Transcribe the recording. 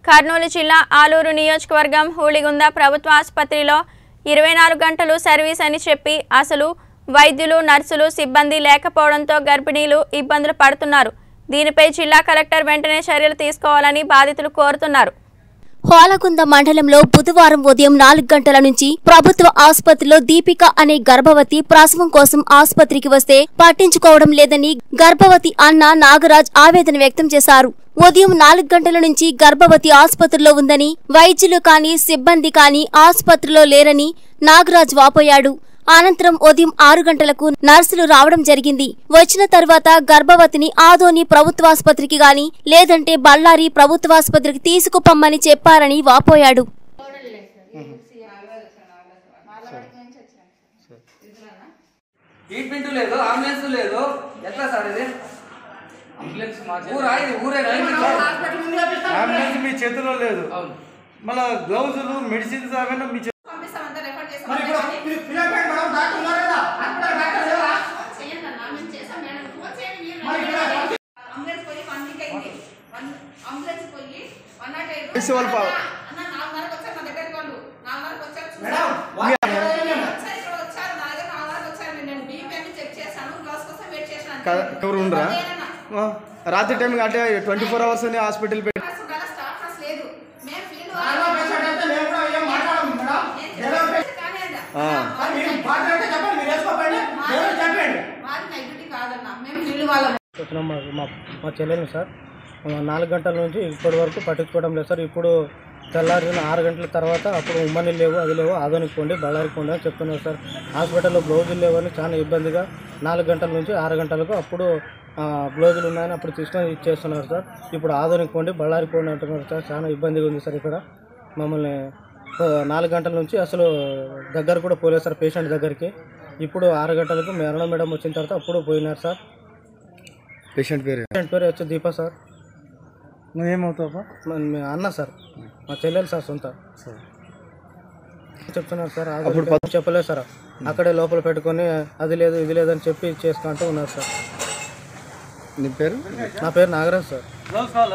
కర్నూలు జిల్లా ఆలూరు నియోజకవర్గం హూళిగుంద ప్రభుత్వ ఆసుపత్రిలో ఇరవై నాలుగు గంటలు సర్వీస్ అని చెప్పి అసలు వైద్యులు నర్సులు సిబ్బంది లేకపోవడంతో గర్భిణీలు ఇబ్బందులు పడుతున్నారు దీనిపై జిల్లా కలెక్టర్ వెంటనే చర్యలు తీసుకోవాలని బాధితులు కోరుతున్నారు హోలకుంద మండలంలో బుధవారం ఉదయం నాలుగు గంటల నుంచి ప్రభుత్వ ఆసుపత్రిలో దీపిక అనే గర్భవతి ప్రసవం కోసం ఆసుపత్రికి వస్తే పట్టించుకోవడం లేదని గర్భవతి అన్న నాగరాజ్ ఆవేదన వ్యక్తం చేశారు ఉదయం నాలుగు గంటల నుంచి గర్భవతి ఆసుపత్రిలో ఉందని వైద్యులు కానీ సిబ్బంది కానీ ఆసుపత్రిలో లేరని నాగరాజ్ వాపోయాడు అనంతరం ఉదయం ఆరు గంటలకు నర్సులు రావడం జరిగింది వచ్చిన తర్వాత గర్భవతిని ఆదోని ప్రభుత్వాసుపత్రికి గాని లేదంటే బళ్ళారి ప్రభుత్వాసుపత్రికి తీసుకుపమ్మని చెప్పారని వాపోయాడు ట్రీట్మెంట్ లేదు అంబులెన్స్ లేదు ఎట్లా సార్ ఇది అంబులెన్స్ ఊరా ఇది ఊరేనా అంబులెన్స్ మీ చేతిలో లేదు అవును మళ్ళా గ్లౌజులు మెడిసిన్స్ అవన్నీ మీ చేతిలో పంపిస్తామంతా రెఫర్ చేస్తాం మరి ఇప్పుడు మీరు పిల్లలు మేడం డాక్టర్ ఉన్నారు కదా హాస్పిటల్ డాక్టర్ లేరా చేయండి అన్న మేము చేస్తాం మేడం ఫోన్ చేయండి మీరు మరి ఇక్కడ అంబులెన్స్ పోయి వన్ వీక్ అయింది వన్ అంబులెన్స్ పోయి వన్ నాట్ ఎయిట్ వేసే వాళ్ళు పా- అన్న నాలుగున్నరకు వచ్చారు నా దగ్గరికి వాళ్ళు నాలుగున్నరకు వచ్చారు మేడం చూసారు. వాళ్ళు వచ్చారు ఇక్కడ వచ్చారు నా దగ్గర నాలుగున్నరకు వచ్చారు నేను బీపీ అన్ని చెక్ చేశాను గ్లాస్ కోసం వెయిట్ చేశాను అంతే. క- ఎవరు ఉండరా అదేనన్న. ఆ, రాత్రి టైం అంటే ట్వంటీ ఫోర్ అవర్స్ హాస్పిటల్ పెట్టి నర్స్ ఉండాలా, స్టాఫ్ నర్స్ లేదు మేము ఫీల్డ్ నాలుగో పేషెంట్ అయితే మేము కూడా ఏం మాట్లాడము మేడం ఏదో పేషెంట్ కానీ అండి, ఆ. మరి మీరు మాట్లాడితే చెప్పండి మీరు వేసుకోకండి ఎవరు చెప్పండి మాది నైట్ డ్యూటీ కాదన్న మేము ఫీల్డ్ వాళ్ళం చెప్పిన మా మా మా చెల్లెలు సార్ ఆ, నాలుగు గంటల నుంచి ఇప్పటి వరకు పట్టించుకోవడం లేదు సార్ ఇప్పుడు తెల్లారిన ఆరు గంటల తర్వాత అప్పుడు ఉమ్మని లేవు అది లేవు ఆదోనికి పోండి బళ్ళారికి పోండి అని చెప్తున్నారు సార్ హాస్పిటల్లో బ్లౌజులు లేవని చాలా ఇబ్బందిగా నాలుగు గంటల నుంచి ఆరు గంటలకు అప్పుడు ఆ, బ్లౌజులు ఉన్నాయని అప్పుడు తీసుకొని ఇచ్చేస్తున్నారు సార్ ఇప్పుడు ఆదోనికి పోండి బళ్ళారికి పోండి అంటున్నారు సార్ చాలా ఇబ్బందిగా ఉంది సార్ ఇక్కడ మమ్మల్ని ఆ, నాలుగు గంటల నుంచి అసలు దగ్గర కూడా పోలేదు సార్ పేషెంట్ దగ్గరికి ఇప్పుడు ఆరు గంటలకు మేడం మేడం వచ్చిన తర్వాత అప్పుడు పోయినారు సార్ పేషెంట్ పేరు పేరెంట్ పేరు వచ్చి దీప సార్ నువ్వేమవుతావా మా- మీ అన్న సార్ మా చెల్లెలు సార్ సొంత చెప్తున్నారు సార్ అప్పుడు అప్పుడు చెప్పలేదు సార్ అక్కడే లోపల పెట్టుకొని అది లేదు ఇది లేదని చెప్పి చేసుకుంటూ ఉన్నారు సార్ నీ పేరు నా పేరు నాగరాజ్ సార్